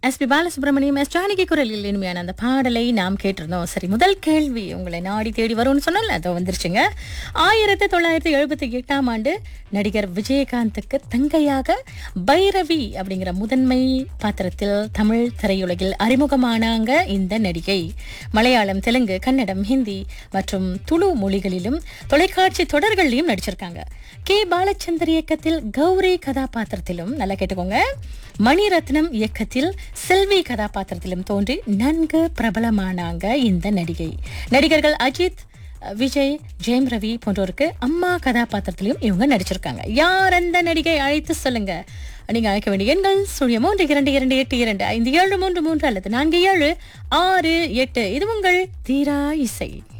S P Balasubramaniam S Janaki குரலில் இனிமையான அந்த பாடலை நாம் கேட்டிருந்தோம் சரி முதல் கேள்வி உங்களை நாடி தேடி வரும்னு சொன்னோம்ல அதோ வந்துருச்சுங்க ஆயிரத்தி தொள்ளாயிரத்தி எழுபத்தி எட்டாம் ஆண்டு நடிகர் விஜயகாந்துக்கு தங்கையாக பைரவி அப்படிங்கிற முதன்மை பாத்திரத்தில் தமிழ் திரையுலகில் அறிமுகமானாங்க இந்த நடிகை மலையாளம் தெலுங்கு கன்னடம் ஹிந்தி மற்றும் துளு மொழிகளிலும் தொலைக்காட்சி தொடர்களிலும் நடிச்சிருக்காங்க கே பாலச்சந்தர் இயக்கத்தில் கௌரி கதாபாத்திரத்திலும் நல்லா கேட்டுக்கோங்க மணிரத்னம் இயக்கத்தில் செல்வி கதாபாத்திரத்திலும் தோன்றி நன்கு பிரபலமானாங்க இந்த நடிகை நடிகர்கள் அஜித் விஜய் ஜெயம் ரவி போன்றோருக்கு அம்மா கதாபாத்திரத்திலையும் இவங்க நடிச்சிருக்காங்க யார் அந்த நடிகை அழைத்து சொல்லுங்க நீங்க அழைக்க வேண்டிய எண்கள் சுழிய மூன்று இரண்டு இரண்டு எட்டு இரண்டு ஐந்து ஏழு மூன்று மூன்று அல்லது நான்கு ஏழு ஆறு எட்டு இது உங்கள் தீரா இசை